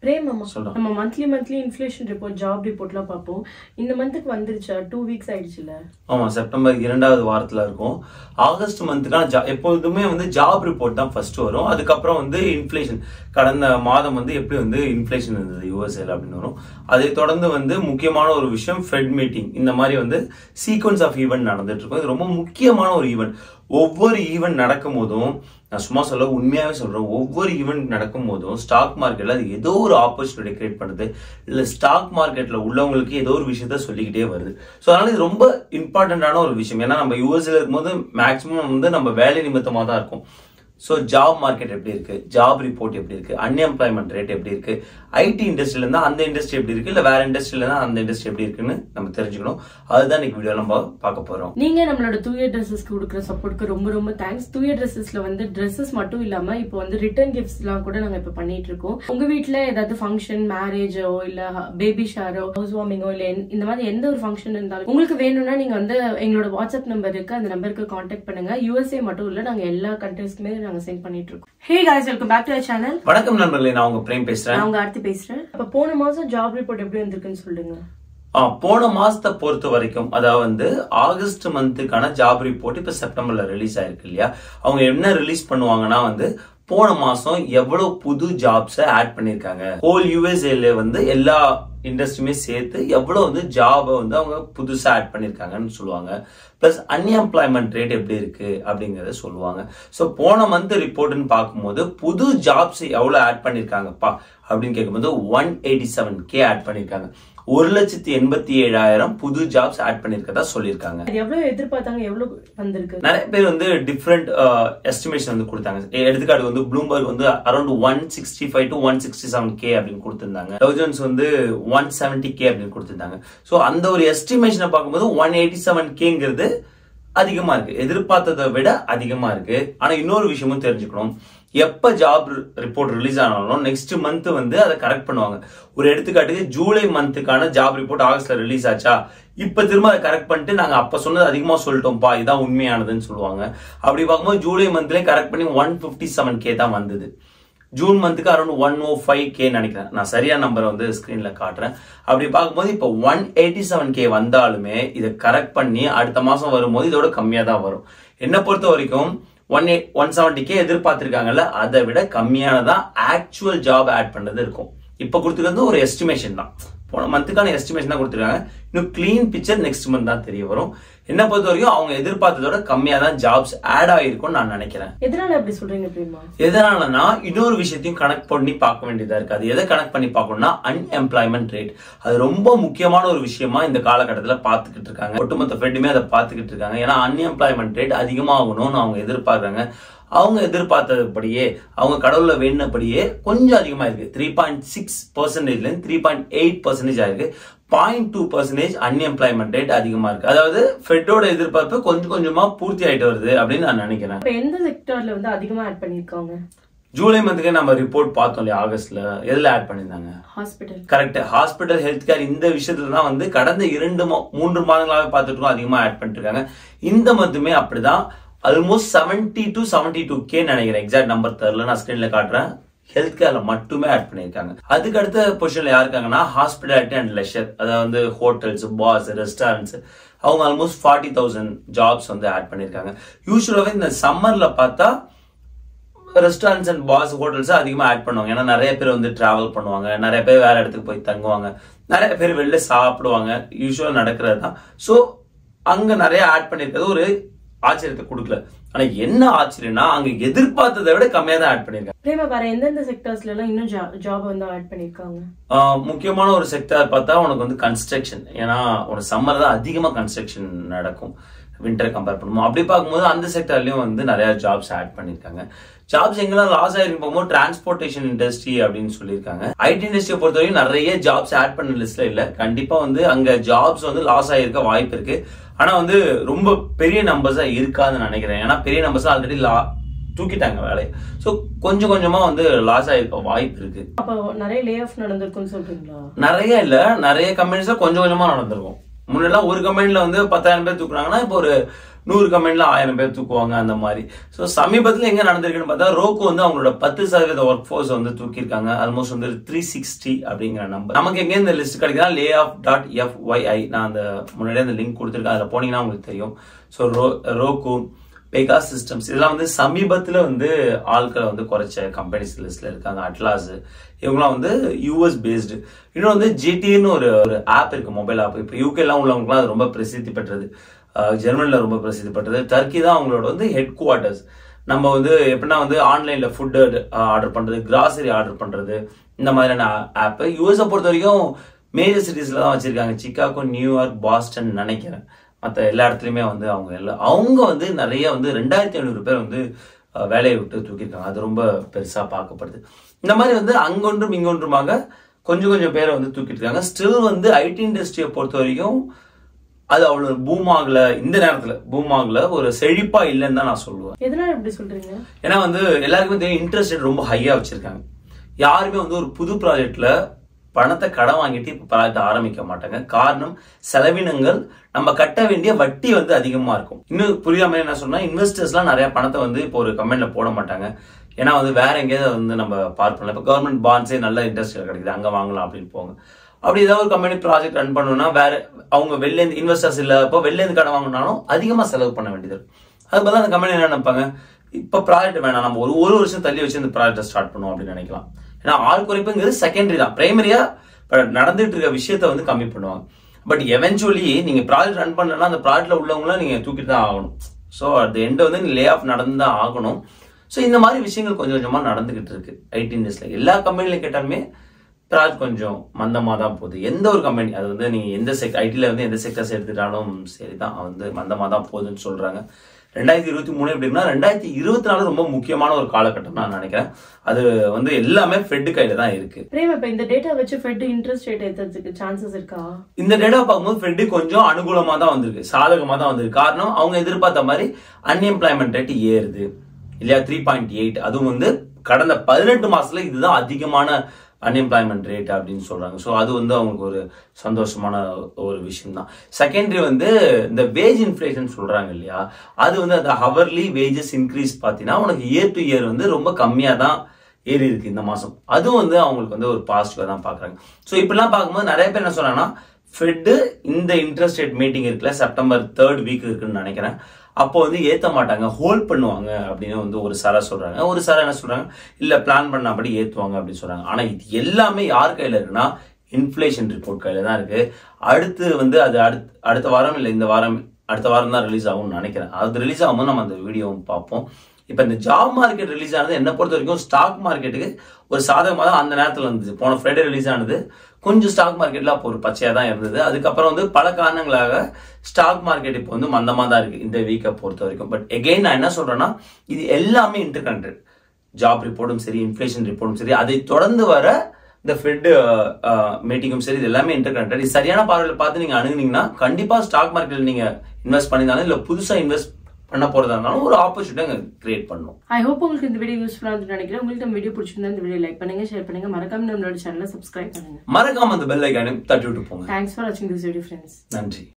Frame அம்மா சொல்றேன். நம்ம monthly monthly inflation report job ரிப்போர்ட்லாம் பார்ப்போம் இந்த மந்த்துக்கு வந்துருச்சா டூ வீக்ஸ் ஆயிடுச்சுல ஆமா செப்டம்பர் இரண்டாவது வாரத்துல இருக்கும் ஆகஸ்ட் மந்த்துக்கான ஜா எப்பொழுதுமே வந்து ஜாப் ரிப்போர்ட் தான் ஃபர்ஸ்ட் வரும் அதுக்கப்புறம் வந்து இன்ஃப்ளேஷன் கடந்த மாதம் வந்து எப்படி வந்து இன்ஃப்ளேஷன் இருந்தது யூஎஸ்ஏல அப்படின்னு வரும் அதை தொடர்ந்து வந்து முக்கியமான ஒரு விஷயம் ஃபெட் மீட்டிங் இந்த மாதிரி வந்து சீக்வன்ஸ் ஆஃப் ஈவெண்ட் நடந்துட்டு இருக்கும் இது ரொம்ப முக்கியமான ஒரு ஈவெண்ட் ஒவ்வொரு ஈவெண்ட் நடக்கும் போதும் நான் சும்மா சொல்ல உண்மையாவே சொல்றேன் ஒவ்வொரு ஈவெண்ட் நடக்கும் போதும் ஸ்டாக் மார்க்கெட்ல அது ஏதோ ஒரு ஆப்பர்ச்சுனிட்டி கிரியேட் பண்ணுது இல்ல ஸ்டாக் மார்க்கெட்ல உள்ளவங்களுக்கு ஏதோ ஒரு விஷயத்த சொல்லிக்கிட்டே வருது ஸோ அதனால இது ரொம்ப இம்பார்ட்டன்டான ஒரு விஷயம் ஏன்னா நம்ம யூஎஸ்ல இருக்கும்போது மேக்ஸிமம் வந்து நம்ம வேலை நிமித்தமா தான் இருக்கும் ஸோ ஜாப் மார்க்கெட் எப்படி இருக்கு ஜாப் ரிப்போர்ட் எப்படி இருக்கு அன்எம்ப்ளாய்மெண்ட் ரேட் எப்படி இருக்கு ஐடி இண்டஸ்ட்ரியில இருந்தா அந்த இண்டஸ்ட்ரி எப்படி இருக்கு இல்ல வேற இண்டஸ்ட்ரியில இருந்தா அந்த இண்டஸ்ட்ரி எப்படி இருக்குன்னு நம்ம தெரிஞ்சுக்கணும் அதுதான் இன்னைக்கு வீடியோ நம்ம பார்க்க போறோம் நீங்க நம்மளோட தூய ட்ரெஸ்ஸஸ்க்கு கொடுக்குற சப்போர்ட்க்கு ரொம்ப ரொம்ப தேங்க்ஸ் தூய ட்ரெஸ்ஸஸ்ல வந்து ட்ரெஸ்ஸஸ் மட்டும் இல்லாம இப்போ வந்து ரிட்டர்ன் கிஃப்ட்ஸ்லாம் கூட நாங்க இப்போ பண்ணிட்டு இருக்கோம் உங்க வீட்ல ஏதாவது ஃபங்க்ஷன் மேரேஜோ இல்ல பேபி ஷாரோ ஹவுஸ் வார்மிங்கோ இல்ல எந்த- இந்த மாதிரி எந்த ஒரு ஃபங்க்ஷன் இருந்தாலும் உங்களுக்கு வேணும்னா நீங்க வந்து எங்களோட வாட்ஸ்அப் நம்பர் இருக்கு அந்த நம்பருக்கு காண்டாக்ட் பண்ணுங்க யூஎஸ்ஏ மட்டும் இல்ல நாங்க எல்லா கண்ட்ரீஸ்க்குமே நாங்க சென்ட் பண்ணிட்டு இருக்கோம் hey guys welcome back to channel வணக்கம் நண்பர்களே நான் உங்க பிரேம் பேசுறேன் நான் உங்க ஆர்த்தி பேசுறேன் அப்ப போன மாசம் ஜாப் ரிப்போர்ட் எப்படி வந்திருக்குன்னு சொல்லுங்க ஆ, போன மாசத்தை பொறுத்த வரைக்கும் அதாவது வந்து ஆகஸ்ட் மந்த்துக்கான ஜாப் ரிப்போர்ட் இப்ப செப்டம்பர்ல ரிலீஸ் ஆயிருக்கு இல்லையா அவங்க என்ன ரிலீஸ் பண்ணுவாங்கன்னா வந்து போன மாசம் எவ்வளவு புது ஜாப்ஸ் ஆட் பண்ணிருக்காங்க ஹோல் யூஎஸ்ஏல வந்து எல்லா இண்டஸ்ட்ரியுமே சேர்த்து எவ்வளவு வந்து ஜாபை வந்து அவங்க புதுசா ஆட் பண்ணிருக்காங்கன்னு சொல்லுவாங்க பிளஸ் அன்எம்ப்ளாய்மெண்ட் ரேட் எப்படி இருக்கு அப்படிங்கறத சொல்லுவாங்க ஸோ போன மந்த் ரிப்போர்ட்னு பார்க்கும்போது புது ஜாப்ஸ் எவ்வளவு ஆட் பண்ணிருக்காங்கப்பா அப்படின்னு கேட்கும்போது one eighty seven K add பண்ணிருக்காங்க ஒரு லட்சத்தி எண்பத்தி ஏழாயிரம் புது ஜாப்ஸ் ஆட் பண்ணிருக்கதா சொல்லியிருக்காங்க அது எவ்வளவு எதிர்பார்த்தாங்க எவ்வளவு வந்திருக்கு நிறைய பேர் வந்து டிஃப்ரெண்ட் எஸ்டிமேஷன் வந்து கொடுத்தாங்க எ- எடுத்துக்காட்டு வந்து ப்ளூம்பர்க் வந்து around one sixty five to one sixty seven K அப்படின்னு கொடுத்திருந்தாங்க டவுஜன்ஸ் வந்து ஒன் செவன்டி கே அப்படின்னு கொடுத்திருந்தாங்க ஸோ அந்த ஒரு எஸ்டிமேஷனை பார்க்கும்போது ஒன் எயிட்டி செவன் கேங்கிறது அதிகமா இருக்கு எதிர்பார்த்ததை விட அதிகமா இருக்கு ஆனா இன்னொரு விஷயமும் தெரிஞ்சுக்கணும் எப்ப ஜாப் ரிப்போர்ட் ரிலீஸ் ஆனாலும் நெக்ஸ்ட் மந்த் வந்து அதை கரெக்ட் பண்ணுவாங்க ஒரு எடுத்துக்காட்டுக்கு ஜூலை மந்த்துக்கான ஜாப் ரிப்போர்ட் ஆகஸ்ட்ல ரிலீஸ் ஆச்சா இப்ப திரும்ப அதை கரெக்ட் பண்ணிட்டு நாங்க அப்ப சொன்னது அதிகமா சொல்லிட்டோம்ப்பா இதான் உண்மையானதுன்னு சொல்லுவாங்க அப்படி பார்க்கும்போது ஜூலை மந்த்லயே கரெக்ட் பண்ணி ஒன் பிப்டி செவன் கே தான் வந்தது ஜூன் மந்த்துக்கு around one O five K நினைக்கிறேன் நான் சரியான நம்பரை வந்து ஸ்கிரீன்ல காட்டுறேன் அப்படி பார்க்கும்போது இப்போ ஒன் எயிட்டி செவன் கே வந்தாலுமே இதை கரெக்ட் பண்ணி அடுத்த மாசம் வரும்போது இதோட கம்மியா தான் வரும் என்னை பொறுத்த வரைக்கும் one eight one seventy K எதிர்பார்த்திருக்காங்கல்ல அதை விட கம்மியானதான் ஆக்சுவல் ஜாப் ஆட் பண்ணது இருக்கும் இப்போ கொடுத்துருக்கிறது ஒரு எஸ்டிமேஷன் தான் போன மந்த்துக்கான எஸ்டிமேஷன் தான் கொடுத்துருக்காங்க இன்னும் க்ளீன் பிக்சர் நெக்ஸ்ட் மந்த் தான் தெரிய வரும் என்ன பொறுத்த வரைக்கும் அவங்க எதிர்பார்த்ததோட கம்மியா தான் ஜாப்ஸ் ஆட் ஆயிருக்கும்னு நான் நினைக்கிறேன் எதனால அப்படி சொல்றீங்க பிரேமா எதனாலனா இன்னொரு விஷயத்தையும் கனெக்ட் பண்ணி பார்க்க வேண்டியதா இருக்கு அது எதை கனெக்ட் பண்ணி பார்க்கணும்னா அன்எம்ப்ளாய்மெண்ட் ரேட் அது ரொம்ப முக்கியமான ஒரு விஷயமா இந்த காலகட்டத்தில் பார்த்துக்கிட்டு இருக்காங்க ஒட்டுமொத்த ஃபெட்டுமே அதை பார்த்துக்கிட்டு இருக்காங்க ஏன்னா அன்எம்ப்ளாய்மெண்ட் ரேட் அதிகமாகணும்னு அவங்க எதிர்பார்க்கறாங்க அவங்க எதிர்பார்த்தபடியே அவங்க கடவுள்ல வேணுனபடியே கொஞ்சம் அதிகமா இருக்கு த்ரீ பாயிண்ட் சிக்ஸ் பர்சன்டேஜ்ல த்ரீ பாயிண்ட் எயிட் பர்சன்டேஜ் ஆயிருக்கு point two percentage unemployment rate அதிகமா இருக்கு அதாவது ஃபெட்டோட எதிர்பார்ப்பு கொஞ்சம் கொஞ்சமா பூர்த்தி ஆயிட்டு வருது அப்படின்னு நான் நினைக்கிறேன் இப்ப எந்த செக்டார்ல வந்து அதிகமா ஆட் பண்ணிருக்காங்க ஜூலை மந்த்துக்கு நம்ம ரிப்போர்ட் பார்த்தோம் இல்லையா ஆகஸ்ட்ல எதுல ஆட் பண்ணியிருந்தாங்க hospital correct hospital health care இந்த விஷயத்துல தான் வந்து கடந்த இரண்டு மா- மூன்று மாதங்களாவே பார்த்துட்டு இருக்கோம் அதிகமா ஆட் பண்ணிட்டு இருக்காங்க இந்த மந்த்துமே அப்படிதான் almost seventy to seventy two K நினைக்கிறேன் எக்ஸாக்ட் நம்பர் தெரியல நான் ஸ்கிரீன்ல காட்டுறேன் ஹெல்த் கேர்ல மட்டுமே ஆட் பண்ணியிருக்காங்க அதுக்கு அடுத்த பொசிஷன்ல யார் இருக்காங்கன்னா ஹாஸ்பிட்டாலிட்டி அண்ட் லெஷர் அதாவது வந்து ஹோட்டல்ஸ் பாஸ் ரெஸ்டாரண்ட்ஸ் அவங்க ஆல்மோஸ்ட் ஃபார்ட்டி தௌசண்ட் ஜாப்ஸ் வந்து ஆட் பண்ணியிருக்காங்க யூஸ்வலாகவே இந்த சம்மர்ல பார்த்தா ரெஸ்டாரண்ட்ஸ் அண்ட் பாஸ் ஹோட்டல்ஸ் அதிகமாக ஆட் பண்ணுவாங்க ஏன்னா நிறைய பேர் வந்து டிராவல் பண்ணுவாங்க நிறைய பேர் வேற இடத்துக்கு போய் தங்குவாங்க நிறைய பேர் வெளில சாப்பிடுவாங்க யூஸ்வலாக நடக்கிறது தான் ஸோ அங்க நிறைய ஆட் பண்ணியிருக்கிறது ஒரு ஆச்சரியத்தை கொடுக்கல ஆனா என்ன ஆச்சரியம்னா அங்க எதிர்பார்த்ததை விட கம்மியா தான் ஆட் பண்ணியிருக்காங்க பிரேமா வேற எந்தெந்த செக்டார்ஸ்ல எல்லாம் இன்னும் ஜாப் வந்து ஆட் பண்ணிருக்காங்க ஆஹ் முக்கியமான ஒரு செக்டார் பார்த்தா உனக்கு வந்து கன்ஸ்ட்ரக்ஷன் ஏன்னா உனக்கு சம்மர் தான் அதிகமா கன்ஸ்ட்ரக்ஷன் நடக்கும் வின்டர் கம்பேர் பண்ணும்போது அப்படி பார்க்கும்போது அந்த செக்டர்லயும் வந்து நிறைய ஜாப்ஸ் ஆட் பண்ணிருக்காங்க ஜாப்ஸ் எங்கெல்லாம் லாஸ் ஆயிருக்கு போகும்போது டிரான்ஸ்போர்ட்டேஷன் இண்டஸ்ட்ரி அப்படின்னு சொல்லியிருக்காங்க ஐடி இண்டஸ்ட்ரியை பொறுத்தவரைக்கும் நிறைய ஜாப்ஸ் ஆட் பண்ண லிஸ்ட்ல இல்ல கண்டிப்பா வந்து அங்க ஜாப்ஸ் வந்து லாஸ் ஆயிருக்க வாய்ப்பு இருக்கு ஆனா வந்து ரொம்ப பெரிய நம்பர்ஸா இருக்காதுன்னு நினைக்கிறேன் ஏன்னா பெரிய நம்பர்ஸ் ஆல்ரெடி லா தூக்கிட்டாங்க வேலையை ஸோ கொஞ்சம் கொஞ்சமா வந்து லாஸ் ஆயிருக்க வாய்ப்பு இருக்கு அப்போ நிறைய லே ஆஃப் நடந்திருக்குன்னு சொல்றீங்களா நிறைய இல்ல நிறைய கம்பெனிஸ்ல கொஞ்சம் கொஞ்சமா நடந்திருக்கும் முன்னெல்லாம் ஒரு கம்பெனில வந்து பத்தாயிரம் பேர் தூக்குறாங்கன்னா இப்போ ஒரு நூறு கம்பெனில ஆயிரம் பேர் தூக்குவாங்க அந்த மாதிரி ஸோ சமீபத்தில் எங்க நடந்திருக்குன்னு பார்த்தா ரோக்கு வந்து அவங்களோட பத்து சதவீத ஒர்க் ஃபோர்ஸ் வந்து தூக்கியிருக்காங்க ஆல்மோஸ்ட் வந்து த்ரீ சிக்ஸ்டி அப்படிங்கிற நம்பர் நமக்கு எங்க இந்த லிஸ்ட் கிடைக்குதா lay off dot FYI நான் அந்த முன்னாடியே அந்த லிங்க் கொடுத்துருக்கேன் அதில் போனீங்கன்னா உங்களுக்கு தெரியும் ஸோ ரோ ரோக்கு பெகா சிஸ்டம்ஸ் இதெல்லாம் வந்து சமீபத்தில் வந்து ஆட்களை வந்து குறைச்ச கம்பெனிஸ் லிஸ்ட்ல இருக்காங்க அட்லாஸ் இவங்கலாம் வந்து யூஎஸ் பேஸ்டு இன்னும் வந்து ஜிடின்னு ஒரு ஒரு ஆப் இருக்கு மொபைல் ஆப் இப்போ யூகேலாம் உள்ளவங்கலாம் அது ரொம்ப பிரசித்தி பெற்றது ஜெர்மனியில் ரொம்ப பிரசித்தி பெற்றது டர்க்கி தான் அவங்களோட வந்து ஹெட் குவார்ட்டர்ஸ் நம்ம வந்து எப்படின்னா வந்து ஆன்லைனில் ஃபுட்டு ஆர்டர் பண்ணுறது கிராசரி ஆர்டர் பண்ணுறது இந்த மாதிரியான ஆப்பு யூஎஸை பொறுத்த வரைக்கும் மேஜர் சிட்டிஸில் தான் வச்சுருக்காங்க சிக்காகோ நியூயார்க் பாஸ்டன் நினைக்கிறேன் மற்ற எல்லா இடத்துலையுமே வந்து அவங்க எல்லாம் அவங்க வந்து நிறைய வந்து ரெண்டாயிரத்தி ஐநூறு பேர் வந்து வேலையை விட்டு தூக்கியிருக்காங்க அது ரொம்ப பெருசாக பார்க்கப்படுது இந்த மாதிரி வந்து அங்கொன்றும் இங்கொன்றுமாக கொஞ்சம் கொஞ்சம் பேரை வந்து தூக்கிட்டு இருக்காங்க ஸ்டில் வந்து ஐடி இண்டஸ்ட்ரியை பொறுத்த வரைக்கும் அது அவ்வளவு பூம் ஆகல இந்த நேரத்துல பூம் ஆகல ஒரு செழிப்பா இல்லைன்னு தான் நான் சொல்லுவேன் எதனால இப்படி சொல்றீங்க ஏன்னா வந்து எல்லாருக்குமே தெரியும் இன்ட்ரெஸ்ட் ரேட் ரொம்ப ஹையா வச்சிருக்காங்க யாருமே வந்து ஒரு புது ப்ராஜெக்ட்ல பணத்தை கடன் வாங்கிட்டு இப்போ ப்ராஜெக்ட் ஆரம்பிக்க மாட்டாங்க காரணம் செலவினங்கள் நம்ம கட்ட வேண்டிய வட்டி வந்து அதிகமா இருக்கும் இன்னும் புரியாம என்ன சொன்னா இன்வெஸ்டர்ஸ்லாம் நிறைய பணத்தை வந்து இப்போ ஒரு கம்பெனில போட மாட்டாங்க ஏன்னா வந்து வேற எங்கேயாவது வந்து நம்ம பார்ப்போம்ல இப்போ கவர்மெண்ட் பாண்ட்ஸே நல்ல இன்ட்ரெஸ்ட் கிடைக்குது அங்க வாங்கலாம் அப்படின்னு போங்க அப்படி ஏதாவது ஒரு கம்பெனி ப்ராஜெக்ட் ரன் பண்ணணும்னா வேற அவங்க வெளில இருந்து இன்வெஸ்டர்ஸ் இல்ல இப்போ வெளில இருந்து கடன் வாங்கினாலும் அதிகமா செலவு பண்ண வேண்டியது இருக்கும் அது பார்த்தா அந்த கம்பெனி என்ன நினைப்பாங்க இப்போ ப்ராஜெக்ட் வேணாம் நம்ம ஒரு ஒரு வருஷம் தள்ளி வச்சு இந்த ப்ராஜெக்டை ஸ்டார்ட் பண்ணுவோம் அப்படின்னு நினைக்கலாம் ஏன்னா ஆள் குறைப்புங்கிறது செகண்டரி தான் பிரைமரியா நடந்துட்டு இருக்க விஷயத்த வந்து கம்மி பண்ணுவாங்க பட் எவென்ச்சுவலி நீங்க ப்ராஜெக்ட் ரன் பண்ணலன்னா அந்த ப்ராஜெக்ட்ல உள்ளவங்கள நீங்க தூக்கிட்டு தான் ஆகணும் ஸோ அட் எண்ட் வந்து லே ஆஃப் நடந்து தான் ஆகணும் ஸோ இந்த மாதிரி விஷயங்கள் கொஞ்சம் கொஞ்சமா நடந்துகிட்டு இருக்கு ஐடி இண்டஸ்ட்ரியில் எல்லா கம்பெனிலையும் கேட்டாலுமே ப்ராஜெக்ட் கொஞ்சம் மந்தமாக தான் போகுது எந்த ஒரு கம்பெனி அது வந்து நீங்கள் எந்த செக் ஐடியில் வந்து எந்த செக்டர்ஸ் எடுத்துட்டாலும் சரி தான் வந்து மந்தமாக தான் போகுதுன்னு சொல்கிறாங்க ரெண்டாயிரத்தி இருபத்தி மூணு எப்படின்னா ரெண்டாயிரத்தி இருபத்தி நாலு ரொம்ப முக்கியமான ஒரு காலகட்டம் நான் நினைக்கிறேன் அது வந்து எல்லாமே ஃபெட் கையில தான் இருக்கு பிரேம் இப்ப இந்த டேட்டா வச்சு ஃபெட் இன்ட்ரெஸ்ட் ரேட் ஏத்துறதுக்கு சான்சஸ் இருக்கா இந்த டேட்டா பார்க்கும்போது ஃபெட் கொஞ்சம் அனுகூலமா தான் வந்திருக்கு சாதகமா தான் வந்திருக்கு காரணம் அவங்க எதிர்பார்த்த மாதிரி அன்எம்ப்ளாய்மெண்ட் ரேட் ஏறுது இல்லையா த்ரீ பாயிண்ட் எயிட் அதுவும் வந்து கடந்த பதினெட்டு மாசத்துல இதுதான் அதிகமான அன்எம்ப்ளாய்மெண்ட் ரேட் அப்படின்னு சொல்றாங்க ஸோ அது வந்து அவங்களுக்கு ஒரு சந்தோஷமான ஒரு விஷயம் தான் செகண்டரி வந்து இந்த வேஜ் இன்ஃபிளேஷன் சொல்றாங்க இல்லையா அது வந்து அந்த ஹவர்லி வேஜஸ் இன்க்ரீஸ் பார்த்தீங்கன்னா உனக்கு இயர் டு இயர் வந்து ரொம்ப கம்மியாக தான் ஏறி இருக்கு இந்த மாசம் அதுவும் வந்து அவங்களுக்கு வந்து ஒரு பாசிட்டிவா தான் பாக்குறாங்க ஸோ இப்படிலாம் பார்க்கும்போது நிறைய பேர் என்ன சொல்றாங்கன்னா ஃபெட்டு இந்த இன்ட்ரெஸ்ட் ரேட் மீட்டிங் இருக்குல்ல செப்டம்பர் தேர்ட் வீக் இருக்குன்னு நினைக்கிறேன் அப்போ வந்து ஏத்த மாட்டாங்க ஹோல்ட் பண்ணுவாங்க அப்படின்னு வந்து ஒரு சாரா சொல்றாங்க ஒரு சாரா என்ன சொல்றாங்க இல்ல பிளான் பண்ணாபடி ஏத்துவாங்க அப்படின்னு சொல்றாங்க ஆனா இது எல்லாமே யார் கையில இருக்குன்னா இன்ஃபிளேஷன் ரிப்போர்ட் கையில தான் இருக்கு அடுத்து வந்து அது அடுத்த அடுத்த வாரம் இல்லை இந்த வாரம் அடுத்த வாரம் தான் ரிலீஸ் ஆகும்னு நினைக்கிறேன் அது ரிலீஸ் ஆகும்போது நம்ம அந்த வீடியோவும் பார்ப்போம் இப்போ இந்த ஜாப் மார்க்கெட் ரிலீஸ் ஆனது என்ன பொறுத்த வரைக்கும் ஸ்டாக் மார்க்கெட்டுக்கு ஒரு சாதகமாக தான் அந்த நேரத்தில் இருந்துச்சு போன ஃப்ரைடே ரிலீஸ் ஆனது கொஞ்சம் ஸ்டாக் மார்க்கெட்ல அப்போ ஒரு பச்சையாக தான் இருந்தது அதுக்கப்புறம் வந்து பல காரணங்களாக ஸ்டாக் மார்க்கெட் இப்போ வந்து மந்தமாக தான் இருக்கு இந்த வீக்கை பொறுத்த வரைக்கும் பட் எகெயின் நான் என்ன சொல்றேன்னா இது எல்லாமே இன்டர் கனெக்டட் ஜாப் ரிப்போர்ட்டும் சரி இன்ஃபிளேஷன் ரிப்போர்ட்டும் சரி அதை தொடர்ந்து வர இந்த ஃபெட் மீட்டிங்கும் சரி இது எல்லாமே இன்டர் கனெக்டட் இது சரியான பார்வையில் பார்த்து நீங்க அணுகுனீங்கன்னா கண்டிப்பா ஸ்டாக் மார்க்கெட்டில் நீங்க இன்வெஸ்ட் பண்ணியிருந்தாலும் இல்லை புதுசா இன்வெஸ்ட் பண்ண போறதா இருந்தாலும் ஒரு ஆப்பர்ச்சுனிட்டி கிரியேட் பண்ணும் ஐ ஹோப் உங்களுக்கு இந்த வீடியோ யூஸ்ஃபுல்லா இருந்து நினைக்கிறேன் உங்களுக்கு இந்த வீடியோ பிடிச்சிருந்தா இந்த வீடியோ லைக் பண்ணுங்க ஷேர் பண்ணுங்க மறக்காம நம்மளோட சேனலை சப்ஸ்கிரைப் பண்ணுங்க மறக்காம அந்த பெல் ஐக்கானையும் தட்டி விட்டு போங்க தேங்க்ஸ் ஃபார் வாட்சிங் திஸ் வீடியோ ஃப்ரெண்ட்ஸ் நன்றி